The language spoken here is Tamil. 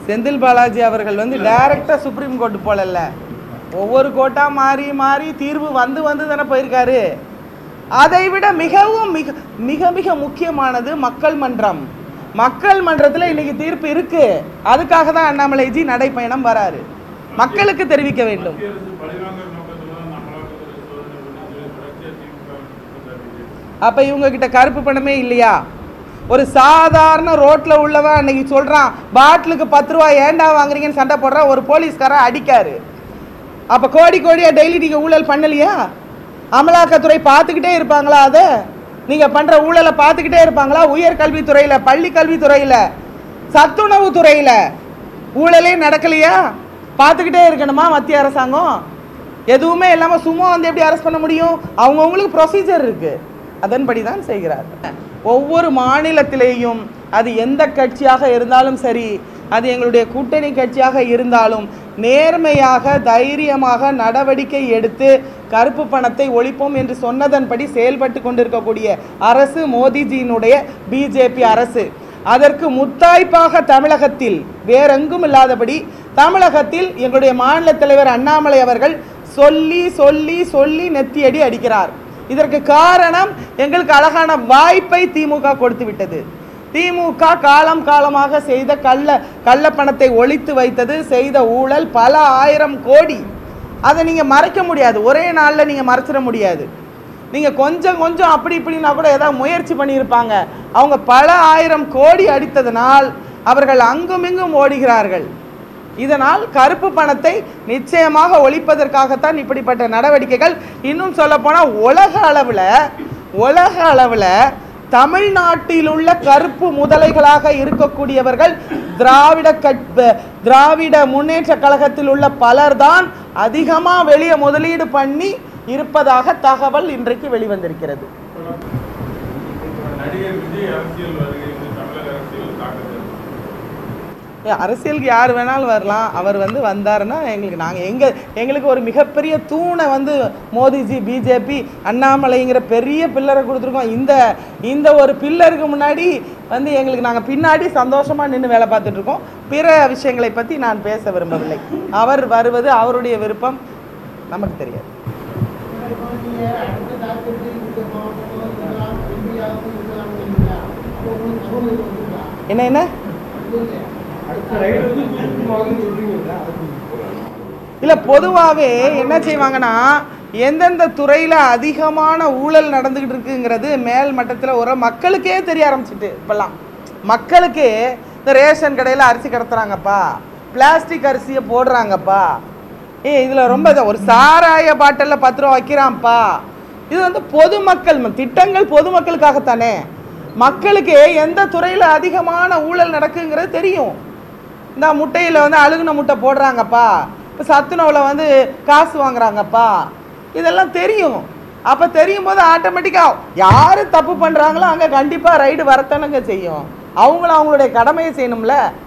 செந்தில் பாலாஜி அவர்கள் வந்து டைரக்டா சுப்ரீம் கோர்ட் போலல்ல ஒவ்வொரு கோர்ட்டா மாறி மாறி தீர்வு வந்து வந்து தானே போயிருக்காரு அதை விட மிகவும் மிக மிக மிக முக்கியமானது மக்கள் மன்றம் மக்கள் மன்றத்தில் இன்னைக்கு தீர்ப்பு இருக்கு அதுக்காக தான் அண்ணாமலைஜி நடைப்பயணம் வராரு மக்களுக்கு தெரிவிக்க வேண்டும் மத்திய அரசு பழிவாங்கற நோக்கத்துல தான் அமலாக்கத்துறை சோதனை பண்ணி தொடர்ச்சியா திமுக குற்றச்சாட்டு அப்ப இவங்க கிட்ட கருப்பு பணமே இல்லையா ஒரு சாதாரண ரோட்ல உள்ளவன் அன்னைக்கு சொல்றான் பாட்டிலுக்கு பத்து ரூபாய் ஏன்டா வாங்குறீங்கன்னு சண்டை போடுறான் ஒரு போலீஸ்காரன் அடிக்காரு அப்ப கோடி கோடியா டெய்லி நீங்க ஊழல் பண்ணலையா அமலாக்கத்துறை பார்த்துக்கிட்டே இருப்பாங்களா அதை நீங்க பண்ற ஊழலை பார்த்துக்கிட்டே இருப்பாங்களா உயர்கல்வித்துறையில பள்ளி கல்வித்துறையில சத்துணவு துறையில ஊழலே நடக்கலையா பார்த்துக்கிட்டே இருக்கணுமா மத்திய அரசாங்கம் எதுவுமே இல்லாம சும்மா வந்து எப்படி அரெஸ்ட் பண்ண முடியும் அவங்கவுங்களுக்கு ப்ரொசீஜர் இருக்கு அதன்படி தான் செய்கிறார் ஒவ்வொரு மாநிலத்திலேயும் அது எந்த கட்சியாக இருந்தாலும் சரி அது எங்களுடைய கூட்டணி கட்சியாக இருந்தாலும் நேர்மையாக தைரியமாக நடவடிக்கை எடுத்து கருப்பு பணத்தை ஒழிப்போம் என்று சொன்னதன்படி செயல்பட்டு கொண்டிருக்கக்கூடிய அரசு மோடிஜியினுடைய பிஜேபி அரசு அதற்கு முத்தாய்ப்பாக தமிழகத்தில் வேறெங்கும் இல்லாதபடி தமிழகத்தில் எங்களுடைய மாநில தலைவர் அண்ணாமலை அவர்கள் சொல்லி சொல்லி சொல்லி நெத்தியடி அடிக்கிறார் இதற்கு காரணம் எங்களுக்கு அழகான வாய்ப்பை திமுக கொடுத்து விட்டது திமுக காலம் காலமாக செய்த கள்ள கள்ளப்பணத்தை ஒழித்து வைத்தது செய்த ஊழல் பல ஆயிரம் கோடி அதை நீங்கள் மறைக்க முடியாது ஒரே நாளில் நீங்கள் மறைச்சிட முடியாது நீங்கள் கொஞ்சம் கொஞ்சம் அப்படி இப்படின்னா கூட ஏதாவது முயற்சி பண்ணியிருப்பாங்க அவங்க பல ஆயிரம் கோடி அடித்ததனால் அவர்கள் அங்குமிங்கும் ஓடுகிறார்கள் இதனால் கருப்பு பணத்தை நிச்சயமாக ஒழிப்பதற்காகத்தான் இப்படிப்பட்ட நடவடிக்கைகள் இன்னும் சொல்லப்போனால் உலக அளவில் உலக அளவில் தமிழ்நாட்டில் உள்ள கருப்பு முதலைகளாக இருக்கக்கூடியவர்கள் திராவிட கட்ப திராவிட முன்னேற்ற கழகத்தில் உள்ள பலர்தான் அதிகமாக வெளியே முதலீடு பண்ணி இருப்பதாக தகவல் இன்றைக்கு வெளிவந்திருக்கிறது நடிகர் விஜய் அரசியல் வருகை வந்து தமிழக அரசியல் தாக்கத்தை ஏ, அரசியலுக்கு யார் வேணாலும் வரலாம் அவர் வந்து வந்தாருன்னா எங்களுக்கு நாங்கள் எங்கள் எங்களுக்கு ஒரு மிகப்பெரிய தூணை வந்து மோடிஜி பிஜேபி அண்ணாமலைங்கிற பெரிய பில்லரை கொடுத்துருக்கோம் இந்த இந்த ஒரு பில்லருக்கு முன்னாடி வந்து எங்களுக்கு நாங்கள் பின்னாடி சந்தோஷமாக நின்று வேலை பார்த்துட்டு இருக்கோம் பிற விஷயங்களை பற்றி நான் பேச விரும்பவில்லை அவர் வருவது அவருடைய விருப்பம் நமக்கு தெரியாது என்ன என்ன இல்லை பொதுவாகவே என்ன செய்வாங்கன்னா எந்தெந்த துறையில் அதிகமான ஊழல் நடந்துக்கிட்டு இருக்குங்கிறது மேல் மட்டத்தில் ஒரு மக்களுக்கே தெரிய ஆரம்பிச்சிட்டு இப்போல்லாம் மக்களுக்கு இந்த ரேஷன் கடையில் அரிசி கடத்துறாங்கப்பா பிளாஸ்டிக் அரிசியை போடுறாங்கப்பா ஏ இதில் ரொம்ப இது- ஒரு சாராய பாட்டிலில் பத்து ரூபா வைக்கிறான்ப்பா இது வந்து பொதுமக்கள் ம- திட்டங்கள் பொதுமக்களுக்காகத்தானே மக்களுக்கு எந்த துறையில் அதிகமான ஊழல் நடக்குங்கிறது தெரியும் இந்த முட்டையில் வந்து அழுகுன முட்டை போடுறாங்கப்பா இப்போ சத்துணவில் வந்து காசு வாங்குறாங்கப்பா இதெல்லாம் தெரியும் அப்போ தெரியும் போது ஆட்டோமேட்டிக்காக யார் தப்பு பண்ணுறாங்களோ அங்கே கண்டிப்பாக ரைடு வரத்தானுங்க செய்யும் அவங்களும் அவங்களுடைய கடமையை செய்யணும்ல